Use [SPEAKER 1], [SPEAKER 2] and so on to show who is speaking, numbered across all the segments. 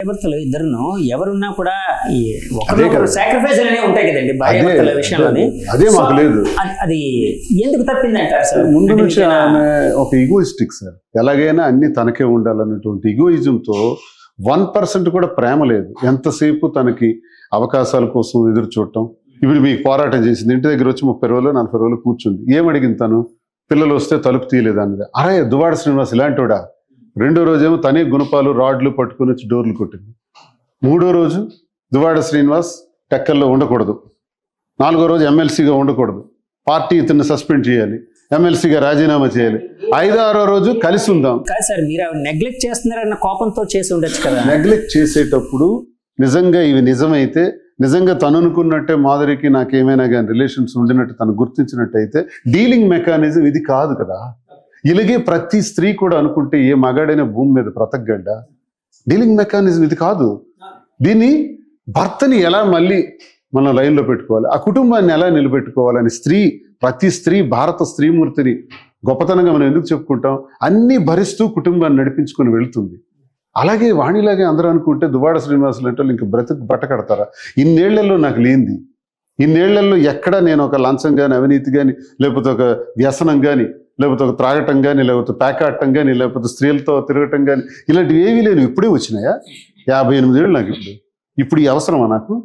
[SPEAKER 1] భార్యాభర్తలు ఇద్దరును ఎవరున్నా కూడా ఈ
[SPEAKER 2] అదే
[SPEAKER 1] ఒకరినొకరు
[SPEAKER 2] కదా.
[SPEAKER 1] సాక్రిఫైస్ అనేవి ఉంటాయి కదండి
[SPEAKER 2] అదే
[SPEAKER 1] భార్యాభర్తల విషయంలోని
[SPEAKER 2] అదే మాకు
[SPEAKER 1] So,
[SPEAKER 2] లేదు
[SPEAKER 1] అది- అది ఎందుకు తప్పింది అంటారు సార్
[SPEAKER 2] ముందు
[SPEAKER 1] అంటే
[SPEAKER 2] నుంచి
[SPEAKER 1] మీకేనా-
[SPEAKER 2] ఆమె ఒక ఈగోయిస్టిక్ సార్ ఎలాగైనా అన్ని తనకే ఉండాలన్నటువంటి ఈగోయిజంతో వన్ పర్సెంట్ కూడా ప్రేమ లేదు ఎంతసేపు తనకి అవకాశాల కోసం ఎదురు చూడటం ఇప్పుడు మీకు పోరాటం చేసింది ఇంటి దగ్గర వచ్చి ముప్పై రోజులు నలభై రోజులు కూర్చుంది ఏం అడిగింది తను పిల్లలు వస్తే తలుపు తీయలేదు అన్నది అరే దువాడ శ్రీనివాస్ ఇలాంటివాడా రెండో రోజేమో తనే గుణపాలు రాడ్లు పట్టుకుని వచ్చి డోర్లు కొట్టింది మూడో రోజు దువాడ శ్రీనివాస్ టెక్కల్లో ఉండకూడదు నాలుగో రోజు ఎమ్మెల్సీగా ఉండకూడదు పార్టీ ఇతన్ని సస్పెండ్ చేయాలి ఎమ్మెల్సీగా రాజీనామా చేయాలి ఐదో ఆరో రోజు కలిసి ఉందాం
[SPEAKER 1] కాదు సార్ మీరు నెగ్లెక్ట్ చేస్తున్నారన్న కోపంతో చేసి ఉండొచ్చు కదా
[SPEAKER 2] నెగ్లెక్ట్ చేసేటప్పుడు నిజంగా ఇవి నిజమైతే నిజంగా తను అనుకున్నట్టే మాధురికి నాకేమైనా కానీ రిలేషన్స్ ఉండినట్టు తను గుర్తించినట్టయితే డీలింగ్ మెకానిజం ఇది కాదు కదా ఇలాగే ప్రతి స్త్రీ కూడా అనుకుంటే ఏ మగాడైనా భూమి మీద బ్రతకగడ్డా డీలింగ్ మెకానిజం ఇది కాదు దీన్ని భర్తని ఎలా మళ్ళీ మనం లైన్లో పెట్టుకోవాలి ఆ కుటుంబాన్ని ఎలా నిలబెట్టుకోవాలని స్త్రీ ప్రతి స్త్రీ భారత స్త్రీమూర్తిని గొప్పతనంగా మనం ఎందుకు చెప్పుకుంటాం అన్ని భరిస్తూ కుటుంబాన్ని నడిపించుకొని వెళ్తుంది అలాగే వాణిలాగే అందరూ అనుకుంటే దువాడ శ్రీనివాసులు అంటే ఇంక బ్రతుకు బట్ట కడతారా ఇన్నేళ్లలో నాకు లేనిది ఇన్నేళ్లలో ఎక్కడ నేను ఒక లంచం కానీ అవినీతి కానీ లేకపోతే ఒక వ్యసనం కానీ లేకపోతే ఒక త్రాగటం కానీ లేకపోతే పేకాడటం కానీ లేకపోతే స్త్రీలతో తిరగటం కానీ ఇలాంటివి ఏవీ లేవు ఇప్పుడే వచ్చినాయా యాభై ఎనిమిది ఏళ్ళు నాకు ఇప్పుడు ఇప్పుడు ఈ అవసరమా నాకు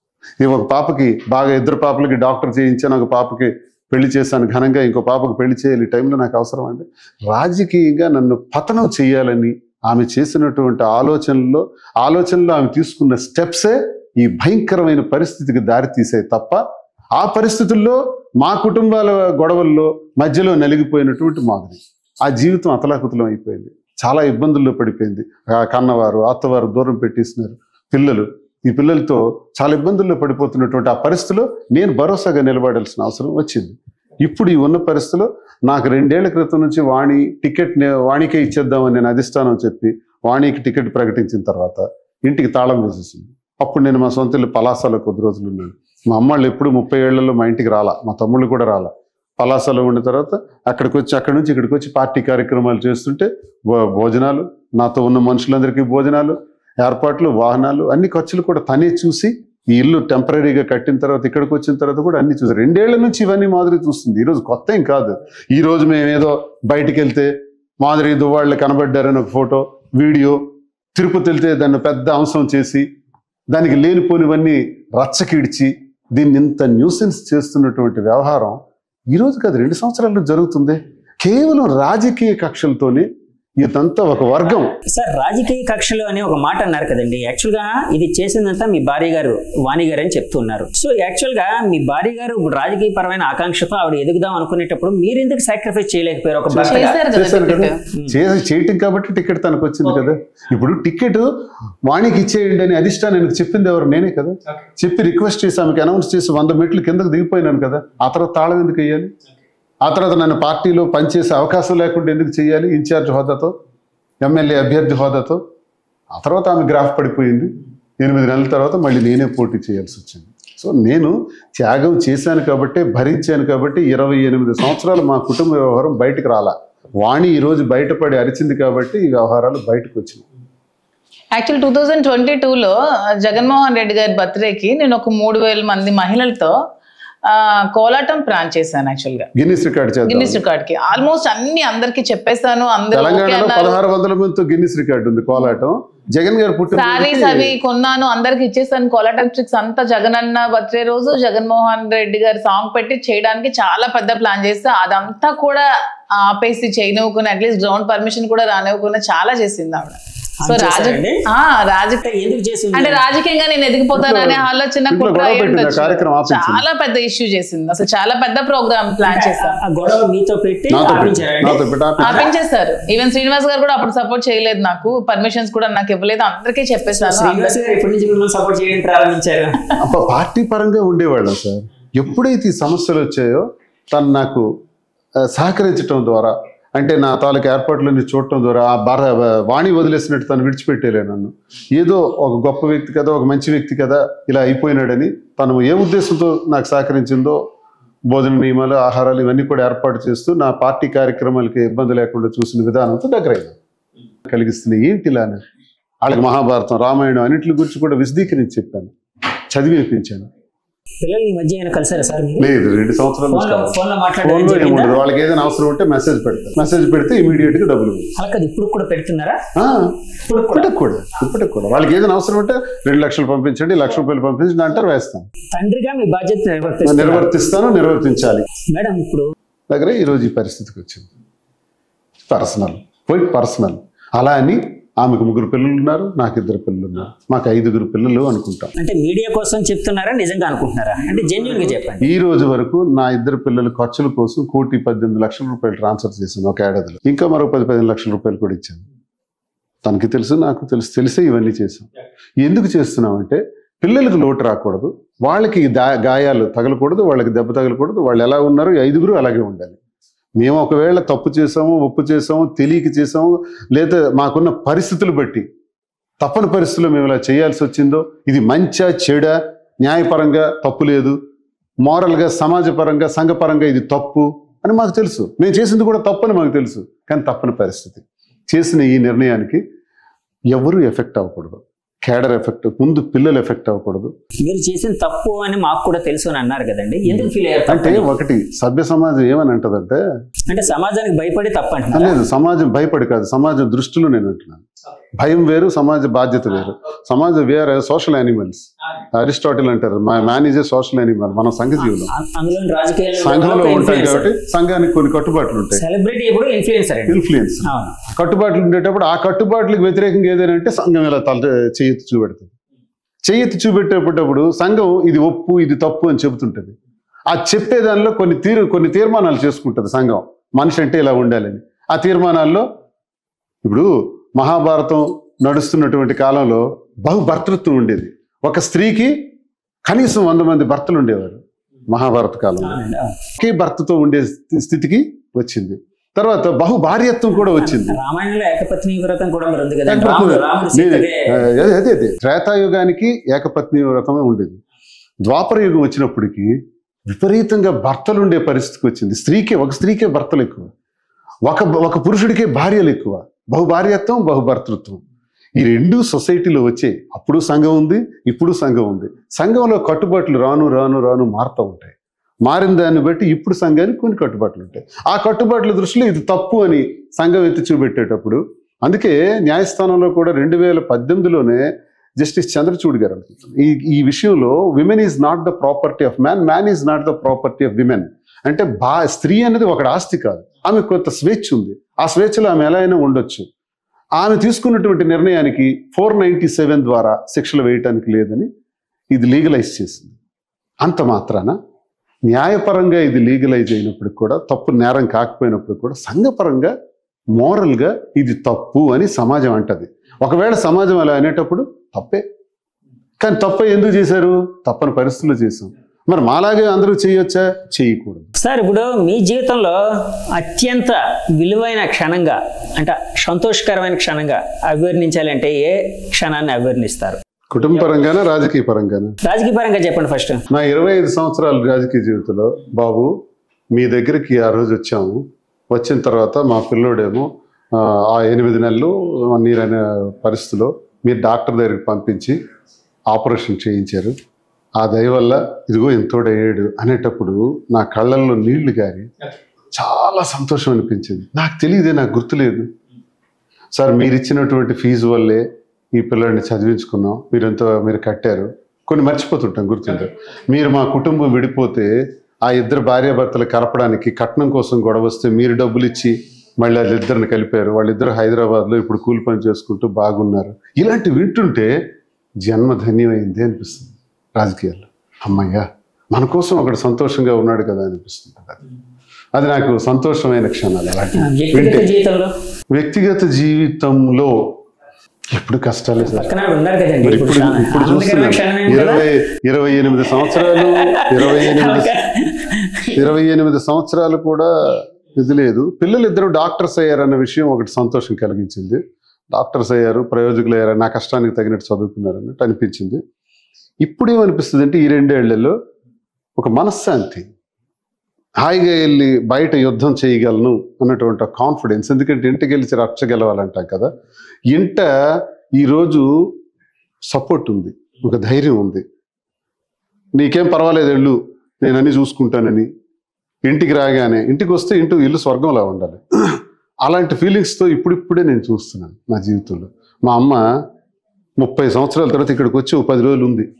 [SPEAKER 2] ఈ ఒక పాపకి బాగా ఇద్దరు పాపలకి డాక్టర్ చేయించాను ఒక పాపకి పెళ్లి చేశాను ఘనంగా ఇంకో పాపకు పెళ్లి చేయాలి ఈ టైంలో నాకు అవసరం అండి రాజకీయంగా నన్ను పతనం చేయాలని ఆమె చేసినటువంటి ఆలోచనల్లో ఆలోచనలో ఆమె తీసుకున్న స్టెప్సే ఈ భయంకరమైన పరిస్థితికి దారి తీసాయి తప్ప ఆ పరిస్థితుల్లో మా కుటుంబాల గొడవల్లో మధ్యలో నలిగిపోయినటువంటి మాదిరి ఆ జీవితం అతలాకుతలం అయిపోయింది చాలా ఇబ్బందుల్లో పడిపోయింది ఆ కన్నవారు అత్తవారు దూరం పెట్టేసినారు పిల్లలు ఈ పిల్లలతో చాలా ఇబ్బందుల్లో పడిపోతున్నటువంటి ఆ పరిస్థితిలో నేను భరోసాగా నిలబడాల్సిన అవసరం వచ్చింది ఇప్పుడు ఈ ఉన్న పరిస్థితిలో నాకు రెండేళ్ల క్రితం నుంచి వాణి టికెట్ నే- వాణికే ఇచ్చేద్దామని నేను అధిష్టానం చెప్పి వాణికి టికెట్ ప్రకటించిన తర్వాత ఇంటికి తాళం వేసేసింది అప్పుడు నేను మా సొంత ఇల్లు పలాసాలో కొద్ది రోజులు ఉన్నాను మా అమ్మాళ్ళు ఎప్పుడు ముప్పై ఏళ్లలో మా ఇంటికి రాలా మా తమ్ముళ్ళు కూడా రాలా పలాసాలో ఉన్న తర్వాత అక్కడికి వచ్చి అక్కడి నుంచి ఇక్కడికి వచ్చి పార్టీ కార్యక్రమాలు చేస్తుంటే భో- భోజనాలు నాతో ఉన్న మనుషులందరికీ భోజనాలు ఏర్పాట్లు వాహనాలు అన్ని ఖర్చులు కూడా తనే చూసి ఈ ఇల్లు టెంపరీగా కట్టిన తర్వాత ఇక్కడికి వచ్చిన తర్వాత కూడా అన్ని చూసి రెండేళ్ల నుంచి ఇవన్నీ మాదిరి చూస్తుంది ఈ రోజు కొత్త ఏం కాదు ఈ రోజు మేమేదో బయటికి వెళ్తే మాదిరి దువ్వాళ్ళు కనబడ్డారని ఒక ఫోటో వీడియో తిరుపతి వెళ్తే దాన్ని పెద్ద అంశం చేసి దానికి లేనిపోనివన్నీ రచ్చకిడిచి దీన్ని ఇంత న్యూసెన్స్ చేస్తున్నటువంటి వ్యవహారం ఈ రోజు కాదు రెండు సంవత్సరాల్లో జరుగుతుంది కేవలం రాజకీయ కక్షలతోనే ఇదంతా ఒక వర్గం
[SPEAKER 1] సార్ రాజకీయ కక్షలు అనే ఒక మాట అన్నారు కదండి యాక్చువల్ గా ఇది చేసిందంతా మీ భార్య గారు వాణి గారు అని చెప్తున్నారు సో యాక్చువల్ గా మీ భార్య గారు ఇప్పుడు రాజకీయ పరమైన ఆకాంక్షతో ఆవిడ ఎదుగుదాం అనుకునేటప్పుడు మీరు ఎందుకు సాక్రిఫైస్ చేయలేకపోయారు ఒక భర్తగా
[SPEAKER 3] చేశారు కదా
[SPEAKER 2] చేశాను కదా
[SPEAKER 3] టికెట్
[SPEAKER 2] చేసి చేయటం కాబట్టి టికెట్ తనకు వచ్చింది కదా ఇప్పుడు టికెట్ వాణికి ఇచ్చేయండి అని అధిష్టానానికి చెప్పింది ఎవరు నేనే కదా చెప్పి రిక్వెస్ట్ చేసి ఆమెకి అనౌన్స్ చేసి వంద మెట్లు కిందకు దిగిపోయినాను కదా ఆ తర్వాత తాళం ఎందుకు వేయాలి ఆ తర్వాత నన్ను పార్టీలో పనిచేసే అవకాశం లేకుండా ఎందుకు చేయాలి ఇన్ఛార్జ్ హోదాతో ఎమ్మెల్యే అభ్యర్థి హోదాతో ఆ తర్వాత ఆమె గ్రాఫ్ పడిపోయింది ఎనిమిది నెలల తర్వాత మళ్ళీ నేనే పోటీ చేయాల్సి వచ్చింది సో నేను త్యాగం చేశాను కాబట్టి భరించాను కాబట్టి ఇరవై ఎనిమిది సంవత్సరాలు మా కుటుంబ వ్యవహారం బయటకు రాలా వాణి ఈరోజు బయటపడి అరిచింది కాబట్టి ఈ వ్యవహారాలు బయటకు వచ్చినాయి
[SPEAKER 3] యాక్చువల్ టూ థౌజండ్ ట్వంటీ టూలో జగన్మోహన్ రెడ్డి గారి బర్త్డేకి నేను ఒక మూడు వేల మంది మహిళలతో ఆ, కోలాటం ప్లాన్ చేశాను యాక్చువల్ గా
[SPEAKER 2] గిన్నిస్ రికార్డ్ చేద్దాం
[SPEAKER 3] గిన్నిస్ రికార్డ్ కి ఆల్మోస్ట్ అన్ని అందరికి చెప్పేశాను అందరూ ఓకే
[SPEAKER 2] తెలంగాణలో
[SPEAKER 3] అన్నారు
[SPEAKER 2] పదహారు వందల మందితో గిన్నిస్ రికార్డు ఉంది కోలాటం జగన్ గారు
[SPEAKER 3] శారీస్ అవి
[SPEAKER 2] పుట్టిన
[SPEAKER 3] కొన్నాను అందరికి ఇచ్చేసాను కోలాటం ట్రిక్స్ అంతా జగన్ అన్న బర్త్డే రోజు జగన్మోహన్ రెడ్డి గారి సాంగ్ పెట్టి చేయడానికి చాలా పెద్ద ప్లాన్ చేస్తే అదంతా కూడా ఆపేసి చేయనివ్వకుండా అట్లీస్ట్ గ్రౌండ్ పర్మిషన్ కూడా రానివ్వకుండా చాలా చేసింది ఆవిడ సో
[SPEAKER 1] అంతే
[SPEAKER 3] రాజ
[SPEAKER 1] సార్ అండి?
[SPEAKER 3] ఆ, రాజ
[SPEAKER 1] అంటే ఎందుకు చేసింది
[SPEAKER 3] అంటే రాజకీయంగా నేను ఎదిగిపోతాననే ఆలోచన
[SPEAKER 2] ఇంట్లో
[SPEAKER 3] కుట్ర
[SPEAKER 2] గొడవ
[SPEAKER 3] అయి
[SPEAKER 2] పెట్టింది, ఆ
[SPEAKER 3] ఉండొచ్చు.
[SPEAKER 2] కార్యక్రమం ఆపించింది.
[SPEAKER 3] చాలా పెద్ద ఇష్యూ చేసింది అసలు చాలా పెద్ద ప్రోగ్రామ్ ప్లాన్ చేశాను
[SPEAKER 1] ఆ గొడవ మీతో పెట్టి
[SPEAKER 2] నాతో పెట్టి
[SPEAKER 1] ఆపించారండి
[SPEAKER 2] నాతో పెట్టి ఆపించి-
[SPEAKER 3] ఆపించేశారు ఈవెన్ శ్రీనివాస్ గారు కూడా అప్పుడు సపోర్ట్ చేయలేదు నాకు పర్మిషన్స్ కూడా నాకు ఇవ్వలేదు అందరికీ చెప్పేశాను
[SPEAKER 1] శ్రీనివాస్ గారు ఎప్పటి నుంచి మిమ్మల్ని సపోర్ట్ చేయడం ప్రారంభించారు
[SPEAKER 2] అప్ప పార్టీ పరంగా ఉండేవాళ్ళం సార్ ఎప్పుడైతే ఈ సమస్యలు వచ్చాయో తను నాకు ఆ, సహకరించటం ద్వారా అంటే నా తాలూకు ఏర్పాట్లన్నీ చూడటం ద్వారా ఆ భార వాణి వదిలేసినట్టు తను విడిచిపెట్టేలే నన్ను ఏదో ఒక గొప్ప వ్యక్తి కదా ఒక మంచి వ్యక్తి కదా ఇలా అయిపోయినాడని తను ఏ ఉద్దేశంతో నాకు సహకరించిందో భోజన నియమాలు ఆహారాలు ఇవన్నీ కూడా ఏర్పాటు చేస్తూ నా పార్టీ కార్యక్రమాలకి ఇబ్బంది లేకుండా చూసిన విధానంతో దగ్గర కలిగిస్తున్నాయి ఏంటి ఇలా అని? వాళ్ళకి మహాభారతం రామాయణం అన్నింటి గురించి కూడా విశదీకరించి చెప్పాను చదివి వినిపించాను
[SPEAKER 1] పిల్లలు ఈ మధ్య ఏమైనా కలిసారా సార్ మీరు
[SPEAKER 2] లేదు రెండు సంవత్సరాలు
[SPEAKER 1] ఫోన్లో ఫోన్లో
[SPEAKER 2] ఫోన్లో
[SPEAKER 1] మాట్లాడడం
[SPEAKER 2] ఏముండదు వాళ్ళకి ఏదైనా అవసరం ఉంటే మెసేజ్ పెడతారు మెసేజ్ పెడితే ఇమీడియట్ గా డబ్బులు ఇవ్వాలి.
[SPEAKER 1] అలా కాదు ఇప్పుడు కూడా పెడుతున్నారా
[SPEAKER 2] ఆ,
[SPEAKER 1] ఇప్పుడు కూడా
[SPEAKER 2] ఇప్పటికి కూడా ఇప్పటికి కూడా వాళ్ళకి ఏదైనా అవసరం ఉంటే రెండు లక్షలు పంపించండి లక్ష రూపాయలు పంపించండి అంటారు వేస్తాం
[SPEAKER 1] తండ్రిగా మీ బాధ్యత నిర్వర్తిస్తున్నారు
[SPEAKER 2] నిర్వర్తిస్తాను నిర్వర్తించాలి
[SPEAKER 1] మేడం ఇప్పుడు
[SPEAKER 2] దగ్గర ఈరోజు ఈ పరిస్థితికి వచ్చింది పర్సనల్ పోయి పర్సనల్ అలా అని ఆమెకు ముగ్గురు పిల్లలు ఉన్నారు నాకు ఇద్దరు పిల్లలు ఉన్నారు మాకు ఐదుగురు పిల్లలు అనుకుంటాం
[SPEAKER 1] అంటే మీడియా కోసం చెప్తున్నారా నిజంగా అనుకుంటున్నారా అంటే జెన్యున్ గా చెప్పండి
[SPEAKER 2] ఈ రోజు వరకు నా ఇద్దరు పిల్లల ఖర్చుల కోసం కోటి పద్దెనిమిది లక్షల రూపాయలు ట్రాన్స్ఫర్ చేశాను ఒక ఏడాదిలో ఇంకా మరో పది పదిహేను లక్షల రూపాయలు కూడా ఇచ్చాను తనకి తెలుసు నాకు తెలుసు తెలిసే ఇవన్నీ చేశాం ఎందుకు చేస్తున్నామంటే పిల్లలకు లోటు రాకూడదు వాళ్ళకి దా- గాయాలు తగలకూడదు వాళ్ళకి దెబ్బ తగలకూడదు వాళ్ళు ఎలా ఉన్నారో ఈ ఐదుగురు అలాగే ఉండాలి మేము ఒకవేళ తప్పు చేసాము ఒప్పు చేసాము తెలియక చేసాము లేదా మాకున్న పరిస్థితులు బట్టి తప్పని పరిస్థితుల్లో మేము ఇలా చేయాల్సి వచ్చిందో ఇది మంచా చెడా న్యాయపరంగా తప్పు లేదు మోరల్గా సమాజపరంగా సంఘపరంగా ఇది తప్పు అని మాకు తెలుసు మేము చేసింది కూడా తప్పని మాకు తెలుసు కానీ తప్పని పరిస్థితి చేసిన ఈ నిర్ణయానికి ఎవరు ఎఫెక్ట్ అవ్వకూడదు కేడర్ ఎఫెక్ట్ ముందు పిల్లలు ఎఫెక్ట్ అవ్వకూడదు
[SPEAKER 1] మీరు చేసిన తప్పు అని మాకు కూడా తెలుసు అని అన్నారు కదండి ఎందుకు ఫీల్ అయ్యారు
[SPEAKER 2] అంటే
[SPEAKER 1] తప్పని?
[SPEAKER 2] ఒకటి సభ్య సమాజం ఏమని అంటదంటే
[SPEAKER 1] అంటే సమాజానికి భయపడి తప్పు అంటున్నారు
[SPEAKER 2] లేదు సమాజం భయపడి కాదు సమాజం దృష్టిలో నేను అంటున్నాను భయం వేరు సమాజ బాధ్యత వేరు సమాజం వేరే సోషల్ యానిమల్స్ అరిస్టాటిల్ అంటారు man is a social animal మనం సంఘ జీవులం
[SPEAKER 1] అందులో రాజకీయాల్లో
[SPEAKER 2] సంఘంలో ఉంటాయి కాబట్టి సంఘానికి కొన్ని కట్టుబాట్లు ఉంటాయి
[SPEAKER 1] సెలబ్రిటీ ఎప్పుడు ఇన్ఫ్లుయెన్సర్ అండి
[SPEAKER 2] ఇన్ఫ్లుయెన్స్
[SPEAKER 1] అవును
[SPEAKER 2] కట్టుబాట్లు ఉండేటప్పుడు ఆ కట్టుబాట్లకు వ్యతిరేకంగా ఏదైనా అంటే సంఘం ఇలా తల చేయెత్తి చూపెడుతుంది చేయెత్తి చూపెట్టేటప్పుడు సంఘం ఇది ఒప్పు ఇది తప్పు అని చెబుతుంటది ఆ చెప్పే దానిలో కొన్ని తీరు కొన్ని తీర్మానాలు చేసుకుంటుంది సంఘం మనిషి అంటే ఇలా ఉండాలని ఆ తీర్మానాల్లో ఇప్పుడు మహాభారతం నడుస్తున్నటువంటి కాలంలో బహుభర్తృత్వం ఉండేది ఒక స్త్రీకి కనీసం వంద మంది భర్తలు ఉండేవారు మహాభారత కాలంలో
[SPEAKER 1] అవునండి, అవును.
[SPEAKER 2] ఒకే భర్తతో ఉండే స్థి- స్థితికి వచ్చింది తర్వాత బహు భార్యత్వం కూడా వచ్చింది
[SPEAKER 1] రామాయణంలో ఏకపత్ని వ్రతం కూడా మరి ఉంది కదా
[SPEAKER 2] ఏకపత్ని
[SPEAKER 1] రాముడు
[SPEAKER 2] వ్రతం.
[SPEAKER 1] రాముడు
[SPEAKER 2] నేను-
[SPEAKER 1] సీతకే
[SPEAKER 2] ఆ, అదే అదే అదే త్రేతాయుగానికి ఏకపత్ని వ్రతమే ఉండేది ద్వాపర యుగం వచ్చినప్పటికీ విపరీతంగా భర్తలు ఉండే పరిస్థితికి వచ్చింది స్త్రీకే ఒక స్త్రీకే భర్తలు ఎక్కువ ఒక ఒక పురుషుడికే భార్యలు ఎక్కువ బహుభార్యత్వం బహుభర్తృత్వం ఈ రెండు సొసైటీలో వచ్చాయి అప్పుడు సంఘం ఉంది ఇప్పుడు సంఘం ఉంది సంఘంలో కట్టుబాట్లు రాను రాను రాను మారుతూ ఉంటాయి మారిన దాన్ని బట్టి ఇప్పుడు సంఘానికి కొన్ని కట్టుబాట్లు ఉంటాయి ఆ కట్టుబాట్ల దృష్టిలో ఇది తప్పు అని సంఘం ఎత్తి చూపెట్టేటప్పుడు అందుకే న్యాయస్థానంలో కూడా రెండు వేల పద్దెనిమిదిలోనే జస్టిస్ చంద్రచూడ్ గారు అనుకుంటున్నారు ఈ ఈ విషయంలో women is not the property of man man is not the property of women అంటే బా స్త్రీ అనేది ఒక ఆస్తి కాదు ఆమె కొంత స్వేచ్ఛ ఉంది ఆ స్వేచ్ఛలో ఆమె ఎలా అయినా ఉండొచ్చు ఆమె తీసుకున్నటువంటి నిర్ణయానికి ఫోర్ నైంటీ సెవెన్ ద్వారా శిక్షలు వేయటానికి లేదని ఇది లీగలైజ్ చేసింది అంత మాత్రాన న్యాయపరంగా ఇది లీగలైజ్ అయినప్పుడు కూడా తప్పు నేరం కాకపోయినప్పుడు కూడా సంఘపరంగా మోరల్గా ఇది తప్పు అని సమాజం అంటది ఒకవేళ సమాజం అలా అనేటప్పుడు తప్పే కానీ తప్ప ఎందుకు చేశారు తప్పని పరిస్థితుల్లో చేసాం మరి మాలాగే అందరూ చేయొచ్చా చేయకూడదు
[SPEAKER 1] సార్ ఇప్పుడు మీ జీవితంలో అత్యంత విలువైన క్షణంగా అంటే సంతోషకరమైన క్షణంగా అభివర్ణించాలంటే ఏ క్షణాన్ని అభివర్ణిస్తారు
[SPEAKER 2] కుటుంబ పరంగానా రాజకీయ పరంగానా
[SPEAKER 1] రాజకీయ పరంగా చెప్పండి ఫస్ట్
[SPEAKER 2] నా ఇరవై ఐదు సంవత్సరాల రాజకీయ జీవితంలో బాబు మీ దగ్గరికి ఆ రోజు వచ్చాము వచ్చిన తర్వాత మా పిల్లోడేమో ఆ, ఆ ఎనిమిది నెలలు నీరైన పరిస్థితిలో మీరు డాక్టర్ దగ్గరికి పంపించి ఆపరేషన్ చేయించారు ఆ దయ వల్ల ఇదిగో ఎంతోడయ్యాడు అనేటప్పుడు నా కళ్ళల్లో నీళ్లు గారి చాలా సంతోషం అనిపించింది నాకు తెలియదే నాకు గుర్తులేదు సార్ మీరు ఇచ్చినటువంటి ఫీజు వల్లే ఈ పిల్లాడిని చదివించుకున్నాం మీరెంతో మీరు కట్టారు కొన్ని మర్చిపోతుంటాం గుర్తుంటే మీరు మా కుటుంబం విడిపోతే ఆ ఇద్దరు భార్యాభర్తలు కలపడానికి కట్నం కోసం గొడవ వస్తే మీరు డబ్బులు ఇచ్చి మళ్ళీ వాళ్ళిద్దరిని కలిపారు వాళ్ళిద్దరు హైదరాబాద్లో ఇప్పుడు కూలి పని చేసుకుంటూ బాగున్నారు ఇలాంటి వింటుంటే జన్మ ధన్యమైంది అనిపిస్తుంది రాజకీయాల్లో అమ్మయ్యా మన కోసం ఒకడు సంతోషంగా ఉన్నాడు కదా అనిపిస్తుంది అది. అది నాకు సంతోషమైన క్షణాలు అలాంటివి
[SPEAKER 1] వ్యక్తిగత
[SPEAKER 2] వింటే
[SPEAKER 1] జీవితంలో
[SPEAKER 2] వ్యక్తిగత జీవితంలో ఎప్పుడు కష్టాలే సార్
[SPEAKER 1] పక్కన ఉన్నారు కదండి
[SPEAKER 2] మరి
[SPEAKER 1] ఇప్పుడు
[SPEAKER 2] ఇప్పుడు
[SPEAKER 1] చాలా
[SPEAKER 2] ఇప్పుడు
[SPEAKER 1] ఆనందకరమైన
[SPEAKER 2] చూస్తున్నాం
[SPEAKER 1] క్షణమే కదా?
[SPEAKER 2] ఇరవై ఇరవై ఎనిమిది సంవత్సరాలు ఇరవై ఎనిమిది ఇరవై ఎనిమిది సంవత్సరాలు కూడా ఇది లేదు పిల్లలు ఇద్దరు డాక్టర్స్ అయ్యారన్న విషయం ఒకటి సంతోషం కలిగించింది డాక్టర్స్ అయ్యారు ప్రయోజకులు అయ్యారు నా కష్టానికి తగినట్టు చదువుకున్నారు అన్నట్టు అనిపించింది ఇప్పుడు ఏమనిపిస్తుంది అంటే ఈ రెండేళ్లలో ఒక మనశ్శాంతి హాయిగా వెళ్ళి బయట యుద్ధం చేయగలను అన్నటువంటి కాన్ఫిడెన్స్ ఎందుకంటే ఇంటికి వెళ్ళి రచ్చ గెలవాలంటాం కదా ఇంట ఈరోజు సపోర్ట్ ఉంది ఒక ధైర్యం ఉంది నీకేం పర్వాలేదు వెళ్ళు నేను అన్ని చూసుకుంటానని ఇంటికి రాగానే ఇంటికి వస్తే ఇంటి ఇల్లు స్వర్గంలా ఉండాలి అలాంటి ఫీలింగ్స్తో ఇప్పుడిప్పుడే నేను చూస్తున్నాను నా జీవితంలో మా అమ్మ ముప్పై సంవత్సరాల తర్వాత ఇక్కడికి వచ్చి ఓ పది రోజులు ఉంది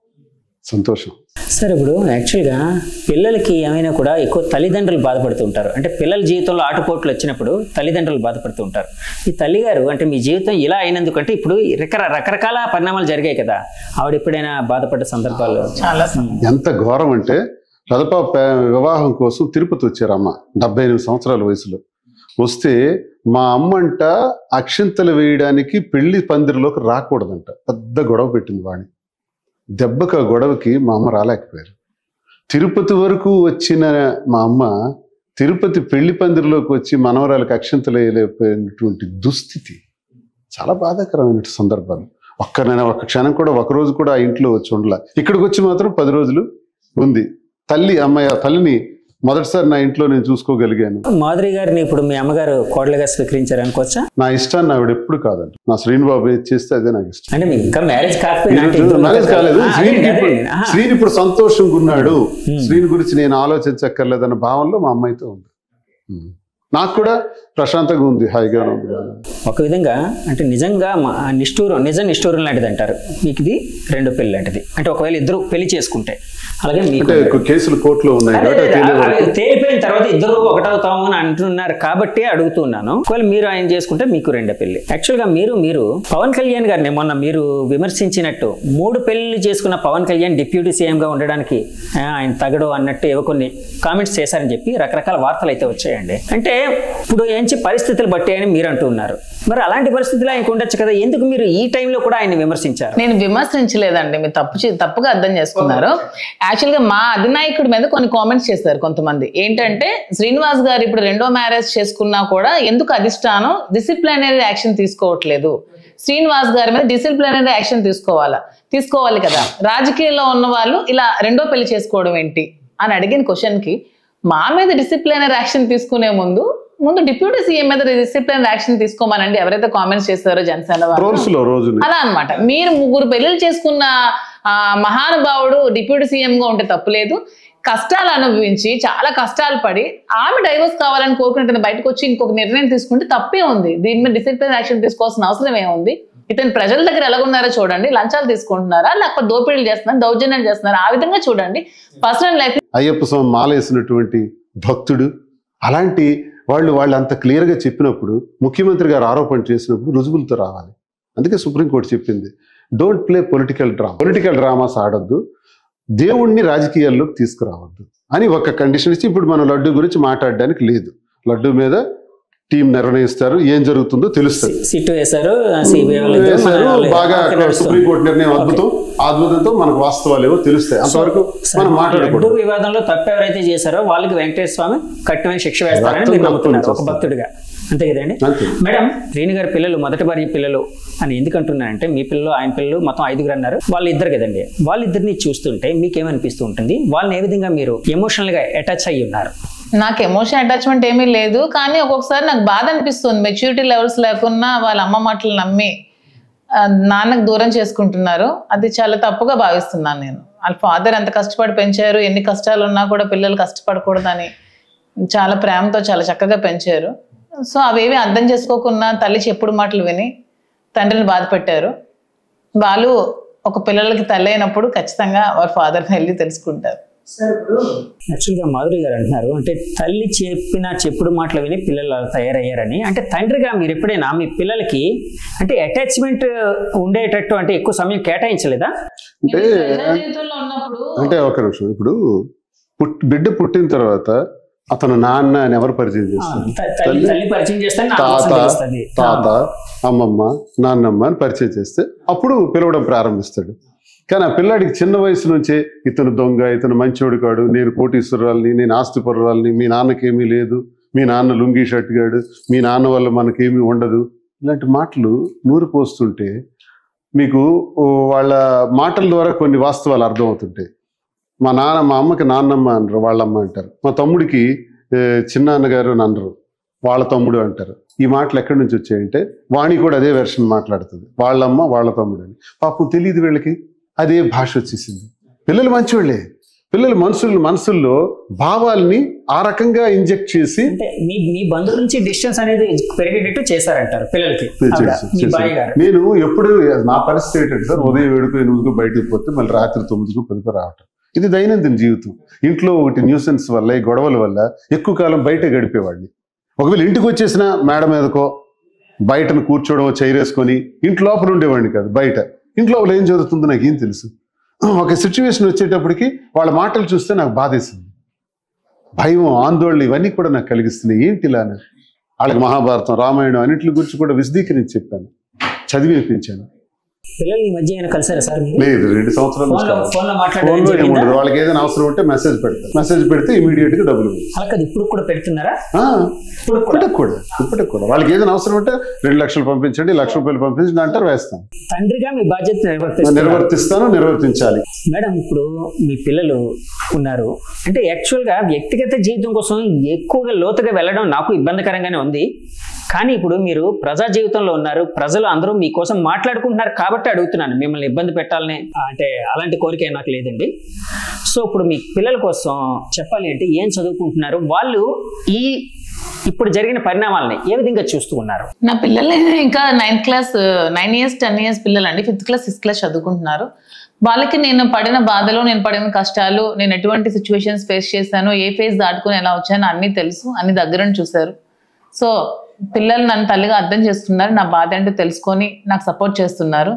[SPEAKER 2] సంతోషం
[SPEAKER 1] సార్ ఇప్పుడు యాక్చువల్గా పిల్లలకి ఏమైనా కూడా ఎక్కువ తల్లిదండ్రులు బాధపడుతూ ఉంటారు అంటే పిల్లల జీవితంలో ఆటుపోట్లు వచ్చినప్పుడు తల్లిదండ్రులు బాధపడుతూ ఉంటారు ఈ తల్లిగారు అంటే మీ జీవితం ఇలా అయినందుకంటే ఇప్పుడు రకర రకరకాల పరిణామాలు జరిగాయి కదా ఆవిడ ఎప్పుడైనా బాధపడ్డ సందర్భాలు
[SPEAKER 3] చాలా
[SPEAKER 2] ఎంత ఘోరం అంటే రథప వివాహం కోసం తిరుపతి వచ్చారు అమ్మ డెబ్బై ఎనిమిది సంవత్సరాల వయసులో వస్తే మా అమ్మంట అక్షింతలు వేయడానికి పెళ్లి పందిరిలోకి రాకూడదంట పెద్ద గొడవ పెట్టింది వాణి దెబ్బకు ఆ గొడవకి మా అమ్మ రాలేకపోయారు తిరుపతి వరకు వచ్చిన మా అమ్మ తిరుపతి పెళ్లి పందిరిలోకి వచ్చి మనవరాలకు అక్షింతలు వేయలేకపోయినటువంటి దుస్థితి చాలా బాధాకరమైన సందర్భాలు ఒక్క నేను ఒక్క క్షణం కూడా ఒక రోజు కూడా ఆ ఇంట్లో వచ్చి ఉండలే ఇక్కడికి వచ్చి మాత్రం పది రోజులు ఉంది తల్లి అమ్మాయి ఆ తల్లిని మొదటిసారి నా ఇంట్లో నేను చూసుకోగలిగాను
[SPEAKER 1] మాధురి గారిని ఇప్పుడు మీ అమ్మగారు కోడలుగా స్వీకరించారు అనుకోవచ్చా
[SPEAKER 2] నా ఇష్టాన్ని ఆవిడ ఎప్పుడు కాదండి నా శ్రీనిబాబు ఏది చేస్తే అదే నాకు ఇష్టం
[SPEAKER 1] అంటే మీకు ఇంకా మ్యారేజ్ కాకపోయినా అంటే
[SPEAKER 2] ఈరోజు
[SPEAKER 1] ఇద్దరు
[SPEAKER 2] మ్యారేజ్
[SPEAKER 1] ముగ్గురు-
[SPEAKER 2] కాలేదు
[SPEAKER 1] ఆ,
[SPEAKER 2] శ్రీని
[SPEAKER 1] అదే,
[SPEAKER 2] ఇప్పుడు
[SPEAKER 1] అదే, ఆహా.
[SPEAKER 2] శ్రీని ఇప్పుడు సంతోషంగా ఉన్నాడు శ్రీని గురించి నేను ఆలోచించక్కర్లేదన్న భావనలో మా అమ్మాయితో ఉంది ఉమ్. నాకు కూడా ప్రశాంతంగా ఉంది హాయిగా ఉంది
[SPEAKER 1] ఒక విధంగా అంటే నిజంగా మా- ఆ నిష్ఠూరం నిజ నిష్ఠూరం లాంటిది అంటారు మీకు ఇది రెండో పెళ్లి లాంటిది అంటే ఒకవేళ ఇద్దరు పెళ్లి చేసుకుంటే అలాగే మీకు
[SPEAKER 2] అంటే కేసులు కోర్టులో ఉన్నాయి
[SPEAKER 1] అదే,
[SPEAKER 2] కాబట్టి
[SPEAKER 1] అదే,
[SPEAKER 2] తెలియ
[SPEAKER 1] అవి
[SPEAKER 2] వరకు
[SPEAKER 1] తేలిపోయిన తర్వాత ఇద్దరు ఒకటవుతాము అని అంటున్నారు కాబట్టి అడుగుతున్నాను ఒకవేళ మీరు ఆయన చేసుకుంటే మీకు రెండో పెళ్లి యాక్చువల్ గా మీరు మీరు పవన్ కళ్యాణ్ గారిని మొన్న మీరు విమర్శించినట్టు మూడు పెళ్లిళ్ళు చేసుకున్న పవన్ కళ్యాణ్ డిప్యూటీ సీఎం గా ఉండడానికి ఆ, ఆయన తగడు అన్నట్టు ఏవో కొన్ని కామెంట్స్ చేశారని చెప్పి రకరకాల వార్తలు అయితే వచ్చాయండి అంటే ఇప్పుడు ఏంచి పరిస్థితులు బట్టి అని మీరు అంటున్నారు మరి అలాంటి పరిస్థితులు ఆయనకు ఉండొచ్చు కదా ఎందుకు మీరు ఈ టైంలో కూడా ఆయన విమర్శించారు
[SPEAKER 3] నేను విమర్శించలేదండి మీరు తప్పు చే- తప్పుగా అర్థం చేసుకున్నారు యాక్చువల్ గా మా అధినాయకుడి మీద కొన్ని కామెంట్స్ చేశారు కొంతమంది ఏంటంటే శ్రీనివాస్ గారు ఇప్పుడు రెండో మ్యారేజ్ చేసుకున్నా కూడా ఎందుకు అధిష్టానం డిసిప్లినరీ యాక్షన్ తీసుకోవట్లేదు శ్రీనివాస్ గారి మీద డిసిప్లినరీ యాక్షన్ తీసుకోవాలా తీసుకోవాలి కదా రాజకీయాల్లో ఉన్న వాళ్ళు ఇలా రెండో పెళ్లి చేసుకోవడం ఏంటి అని అడిగిన క్వశ్చన్ కి మా మీద డిసిప్లినరీ యాక్షన్ తీసుకునే ముందు ముందు డిప్యూటీ సీఎం మీద డిసిప్లినరీ యాక్షన్ తీసుకోమనండి ఎవరైతే కామెంట్స్ చేస్తారో జనసేన వాళ్ళు
[SPEAKER 2] ట్రోల్స్ లో రోజుని
[SPEAKER 3] అలా అన్నమాట మీరు ముగ్గురు పెళ్లిళ్ళు చేసుకున్న ఆ, మహానుభావుడు డిప్యూటీ సీఎం గా ఉంటే తప్పులేదు కష్టాలు అనుభవించి చాలా కష్టాలు పడి ఆమె డైవర్స్ కావాలని కోరుకుని ఇతను బయటకు వచ్చి ఇంకొక నిర్ణయం తీసుకుంటే తప్పే ఉంది దీని మీద డిసిప్లిన్ యాక్షన్ తీసుకోవాల్సిన అవసరం ఏముంది ఇతను ప్రజల దగ్గర ఎలాగున్నారో చూడండి లంచాలు తీసుకుంటున్నారా లేకపోతే దోపిడీలు చేస్తున్నారా దౌర్జన్యాలు చేస్తున్నారా ఆ విధంగా చూడండి పర్సనల్ లైఫ్
[SPEAKER 2] అయ్యప్ప స్వామి మాలేసినటువంటి భక్తుడు అలాంటి వాళ్ళు వాళ్ళు అంత క్లియర్గా చెప్పినప్పుడు ముఖ్యమంత్రి గారు ఆరోపణ చేసినప్పుడు రుజువులతో రావాలి అందుకే సుప్రీంకోర్టు చెప్పింది don't play political drama political dramas ఆడొద్దు దేవుణ్ణి రాజకీయాల్లోకి తీసుకురావద్దు అని ఒక కండిషన్ ఇచ్చి ఇప్పుడు మనం లడ్డు గురించి మాట్లాడడానికి లేదు లడ్డు మీద టీం నిర్ణయిస్తారు ఏం జరుగుతుందో తెలుస్తుంది
[SPEAKER 1] సిట్టు వేశారు సిబిఐ వాళ్ళు ఇద్దరు మన
[SPEAKER 2] వేశారు,
[SPEAKER 1] వాళ్ళు
[SPEAKER 2] బాగా
[SPEAKER 1] ఓకే, నడుస్తుంది.
[SPEAKER 2] సుప్రీంకోర్టు నిర్ణయం అద్భుతం ఆ అద్భుతంతో మనకు వాస్తవాలు ఏవో తెలుస్తాయి అంతవరకు
[SPEAKER 1] సరే,
[SPEAKER 2] మనం
[SPEAKER 1] లడ్డు
[SPEAKER 2] మాట్లాడకూడదు
[SPEAKER 1] వివాదంలో తప్పు ఎవరైతే చేశారో వాళ్ళకి వెంకటేశ్వర స్వామి కఠినమైన శిక్ష వేస్తారని
[SPEAKER 2] రక్తం
[SPEAKER 1] మీరు నమ్ముతున్నారు ఒక
[SPEAKER 2] కక్కుని
[SPEAKER 1] భక్తుడిగా అంతే కదండి
[SPEAKER 2] అంతే
[SPEAKER 1] మేడం రేణు గారి పిల్లలు మొదటి భార్య పిల్లలు అని ఎందుకు అంటున్నారంటే మీ పిల్లలు ఆయన పిల్లలు మొత్తం ఐదుగురు అన్నారు వాళ్ళు ఇద్దరు కదండి వాళ్ళిద్దరిని చూస్తుంటే మీకు ఏమనిపిస్తూ ఉంటుంది వాళ్ళని ఏ విధంగా మీరు ఎమోషనల్ గా అటాచ్ అయ్యి ఉన్నారు
[SPEAKER 3] నాకు ఎమోషన్ అటాచ్మెంట్ ఏమీ లేదు కానీ ఒక్కొక్కసారి నాకు బాధ అనిపిస్తుంది మెచ్యూరిటీ లెవెల్స్ లేకున్నా వాళ్ళ అమ్మ మాటలు నమ్మి ఆ, నాన్నకు దూరం చేసుకుంటున్నారు అది చాలా తప్పుగా భావిస్తున్నాను నేను వాళ్ళ ఫాదర్ ఎంత కష్టపడి పెంచారు ఎన్ని కష్టాలు ఉన్నా కూడా పిల్లలు కష్టపడకూడదని చాలా ప్రేమతో చాలా చక్కగా పెంచారు సో అవేవి అర్థం చేసుకోకుండా తల్లి చెప్పుడు మాటలు విని తండ్రిని బాధ పెట్టారు వాళ్ళు ఒక పిల్లలకి తల్లి అయినప్పుడు ఖచ్చితంగా వాళ్ళ ఫాదర్ని వెళ్ళి తెలుసుకుంటారు
[SPEAKER 1] యాక్చువల్గా మాధురి గారు అంటున్నారు అంటే తల్లి చెప్పిన చెప్పుడు మాటలు విని పిల్లలు అలా తయారయ్యారని అంటే తండ్రిగా మీరు ఎప్పుడైనా మీ పిల్లలకి అంటే అటాచ్మెంట్ ఉండేటట్టు అంటే ఎక్కువ సమయం కేటాయించలేదా
[SPEAKER 2] అంటే
[SPEAKER 3] జీవితంలో ఉన్నప్పుడు
[SPEAKER 2] అంటే ఒక నిమిషం ఇప్పుడు పుట్ బిడ్డ పుట్టిన తర్వాత అతను నాన్న అని ఎవరు పరిచయం
[SPEAKER 1] ఆ,
[SPEAKER 2] చేస్తారు
[SPEAKER 1] త- తల్లి తల్లి పరిచయం చేస్తే నా
[SPEAKER 2] తాత
[SPEAKER 1] ఆలోచన తెలుస్తుంది
[SPEAKER 2] తాత అమ్మమ్మ నాన్నమ్మ అని పరిచయం చేస్తే అప్పుడు పిలవడం ప్రారంభిస్తాడు కానీ ఆ పిల్లాడికి చిన్న వయసు నుంచే ఇతను దొంగ ఇతను మంచోడు కాడు నేను కోటీశ్వరాల్ని నేను ఆస్తిపరురాల్ని మీ నాన్నకేమీ లేదు మీ నాన్న లుంగీ షర్ట్ గాడు మీ నాన్న వల్ల మనకేమీ ఉండదు ఇలాంటి మాటలు నూరు పోస్తుంటే మీకు ఓ వాళ్ళ మాటల ద్వారా కొన్ని వాస్తవాలు అర్థమవుతుంటాయి మా నాన్న మా అమ్మకి నాన్నమ్మ అంటారు వాళ్ళమ్మ అంటారు మా తమ్ముడికి ఏ, చిన్నాన్నగారు అని అనరు వాళ్ళ తమ్ముడు అంటారు ఈ మాటలు ఎక్కడి నుంచి వచ్చాయంటే వాణి కూడా అదే వెర్షన్ మాట్లాడుతుంది వాళ్ళమ్మ వాళ్ళ తమ్ముడు అని పాపం తెలియదు వీళ్ళకి అదే భాష వచ్చేసింది పిల్లలు మంచివాళ్ళే పిల్లల మనసులు మనసుల్లో భావాల్ని ఆ రకంగా ఇంజెక్ట్ చేసి
[SPEAKER 1] అంటే మీ మీ బంధువుల నుంచి డిస్టెన్స్ అనేది పెరిగేటట్టు చేశారంటారు పిల్లలకి ఆవిడ,
[SPEAKER 2] చేసి-
[SPEAKER 1] మీ
[SPEAKER 2] చేసి-
[SPEAKER 1] బాయ్ గారు
[SPEAKER 2] నేను ఎప్పుడు నా పరిస్థితి ఏంటంటే సార్ ఉదయం ఏడుకు ఎనిమిదికు బయటకు పోతే మళ్ళీ రాత్రి తొమ్మిదికు పదికి రావటం ఇది దైనందిన జీవితం ఇంట్లో ఒకటి న్యూసెన్స్ వల్ల ఈ గొడవల వల్ల ఎక్కువ కాలం బయట గడిపేవాడిని ఒకవేళ ఇంటికి వచ్చేసిన మేడ మీదకో బయటను కూర్చోవడం చైరేసుకొని ఇంటి లోపల ఉండేవాడిని కాదు బయట ఇంట్లో లోపల ఏం జరుగుతుందో నాకు ఏం తెలుసు ఒక సిచ్యువేషన్ వచ్చేటప్పటికి వాళ్ళ మాటలు చూస్తే నాకు బాధేసింది భయం ఆందోళన ఇవన్నీ కూడా నాకు కలిగిస్తున్నాయి ఏంటి ఇలా అని. వాళ్ళకి మహాభారతం రామాయణం అన్నింటి గురించి కూడా విశదీకరించి చెప్పాను చదివి వినిపించాను
[SPEAKER 1] పిల్లలు ఈ మధ్య ఏమైనా కలిసారా సార్ మీరు
[SPEAKER 2] లేదు రెండు సంవత్సరాలు
[SPEAKER 1] ఫోన్లో ఫోన్లో మాట్లాడడం
[SPEAKER 2] ఫోన్లో
[SPEAKER 1] జరిగిందా?
[SPEAKER 2] ఏముండదు వాళ్ళకి ఏదైనా అవసరం ఉంటే మెసేజ్ పెడతారు మెసేజ్ పెడితే ఇమీడియట్ గా డబ్బులు వేస్తారు.
[SPEAKER 1] అలా కాదు ఇప్పుడు కూడా పెడుతున్నారా
[SPEAKER 2] ఆ,
[SPEAKER 1] ఇప్పుడు కూడా
[SPEAKER 2] ఇప్పటికి కూడా ఇప్పటికి కూడా వాళ్ళకి ఏదైనా అవసరం ఉంటే రెండు లక్షలు పంపించండి లక్ష రూపాయలు పంపించండి అంటారు వేస్తాం
[SPEAKER 1] తండ్రిగా మీ బాధ్యత నిర్వర్తిస్తున్నారు
[SPEAKER 2] నిర్వర్తిస్తాను నిర్వర్తించాలి
[SPEAKER 1] మేడం ఇప్పుడు మీ పిల్లలు ఉన్నారు అంటే యాక్చువల్గా వ్యక్తిగత జీవితం కోసం ఎక్కువగా లోతుగా వెళ్ళడం నాకు ఇబ్బందికరంగానే ఉంది కానీ ఇప్పుడు మీరు ప్రజా జీవితంలో ఉన్నారు ప్రజలు అందరూ మీకోసం మాట్లాడుకుంటున్నారు కాబట్టి అడుగుతున్నాను మిమ్మల్ని ఇబ్బంది పెట్టాలని అంటే అలాంటి కోరిక నాకు లేదండి సో ఇప్పుడు మీ పిల్లల కోసం చెప్పాలి అంటే ఏం చదువుకుంటున్నారు వాళ్ళు ఈ ఇప్పుడు జరిగిన పరిణామాలని ఏ విధంగా చూస్తూ ఉన్నారు
[SPEAKER 3] నా పిల్లలు ఇంకా ninth class nine years ten years పిల్లలు అండి ఫిఫ్త్ క్లాస్ సిక్స్త్ క్లాస్ చదువుకుంటున్నారు వాళ్ళకి నేను పడిన బాధలు నేను పడిన కష్టాలు నేను ఎటువంటి సిచ్యువేషన్స్ ఫేస్ చేశాను ఏ ఫేస్ దాటుకుని ఎలా వచ్చానో అన్నీ తెలుసు అన్ని దగ్గర చూశారు సో పిల్లలు నన్ను తల్లిగా అర్థం చేసుకున్నారు నా బాధ ఏంటో తెలుసుకొని నాకు సపోర్ట్ చేస్తున్నారు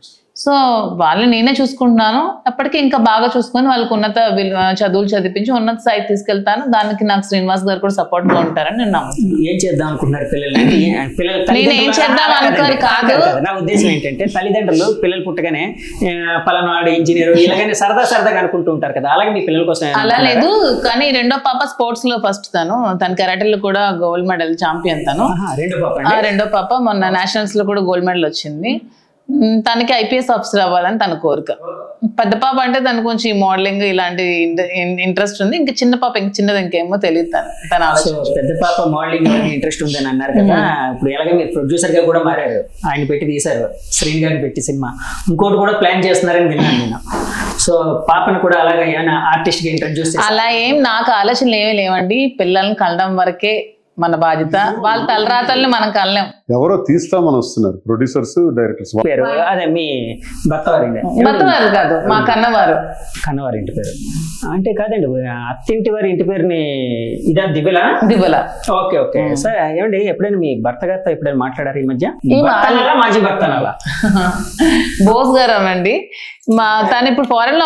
[SPEAKER 3] సో వాళ్ళని నేనే చూసుకుంటున్నాను అప్పటికి ఇంకా బాగా చూసుకొని వాళ్ళకి ఉన్నత విలు- చదువులు చదివించి ఉన్నత స్థాయికి తీసుకెళ్తాను దానికి నాకు శ్రీనివాస్ గారు కూడా సపోర్ట్ గా ఉంటారని నేను నమ్ముతున్నాను
[SPEAKER 1] ఏం చేద్దాం అనుకుంటున్నారు పిల్లలు అంటే ఏ- పిల్లల
[SPEAKER 3] నేను ఏం
[SPEAKER 1] తల్లిదండ్రులు-
[SPEAKER 3] చేద్దాం
[SPEAKER 1] ఆ,
[SPEAKER 3] అనుకోను
[SPEAKER 1] కాదండి,
[SPEAKER 3] కాదు.
[SPEAKER 1] కాదు. నా ఉద్దేశం ఏంటంటే తల్లిదండ్రులు పిల్లలు పుట్టగానే ఆ, పలానాడు ఇంజనీర్ ఇలాగనే సరదా సరదాగా అనుకుంటూ ఉంటారు కదా అలాగే మీ పిల్లల కోసం ఏమైనా
[SPEAKER 3] అలా
[SPEAKER 1] అనుకున్నారా?
[SPEAKER 3] లేదు కానీ రెండో పాప స్పోర్ట్స్ లో ఫస్ట్ తను తన కరాటేలో కూడా గోల్డ్ మెడల్ ఛాంపియన్ తను
[SPEAKER 1] ఆహా, రెండో పాప
[SPEAKER 3] ఆ
[SPEAKER 1] అండి
[SPEAKER 3] రెండో పాప మొన్న నేషనల్స్ లో కూడా గోల్డ్ మెడల్ వచ్చింది ఉమ్, తనకి ఐపీఎస్ ఆఫీసర్ అవ్వాలని తన కోరిక పెద్ద పాప అంటే తనకు కొంచెం ఈ మోడలింగ్ ఇలాంటి ఇంట్రెస్ట్ ఉంది ఇంకా చిన్న పాప ఇంక చిన్నది ఇంకేమో తెలియదు తను తన
[SPEAKER 1] సో
[SPEAKER 3] ఆలోచన
[SPEAKER 1] పెద్ద పాప మోడలింగ్ ఇంట్రెస్ట్ ఉందని అన్నారు కదా ఇప్పుడు ఎలాగ మీరు ప్రొడ్యూసర్ గా కూడా మారారు ఆయన పెట్టి తీశారు శ్రీని గారిని పెట్టి సినిమా ఇంకోటి కూడా ప్లాన్ చేస్తున్నారని విన్నాను నేను సో పాపను కూడా అలాగే ఏమైనా ఆర్టిస్ట్ గా ఇంట్రడ్యూస్ చేసి
[SPEAKER 3] అలా ఏం నాకు ఆలోచనలు ఏమీ లేవండి పిల్లల్ని కలడం వరకే మన బాధ్యత వాళ్ళ తలరాతల్ని మనం కలలేం
[SPEAKER 2] ఎవరో తీస్తామని వస్తున్నారు ప్రొడ్యూసర్స్ డైరెక్టర్స్
[SPEAKER 1] పేరు అదే మీ భర్త వారిండి
[SPEAKER 3] భర్తవారు కాదు మా కన్నవారు
[SPEAKER 1] కన్నవారి ఇంటి పేరు అంటే కాదండి అత్తింటి వారి ఇంటి పేరుని ఇదా దివ్యలా
[SPEAKER 3] దివ్వల
[SPEAKER 1] ఓకే ఓకే సార్ ఏమండి ఎప్పుడైనా మీ భర్త గారితో ఎప్పుడైనా మాట్లాడారు ఈ మధ్య
[SPEAKER 3] ఈ మా-
[SPEAKER 1] భర్త అనాలా, మాజీ భర్త అనాలా?
[SPEAKER 3] బోస్ గారు అనండి మా తను ఇప్పుడు ఫారెన్ లో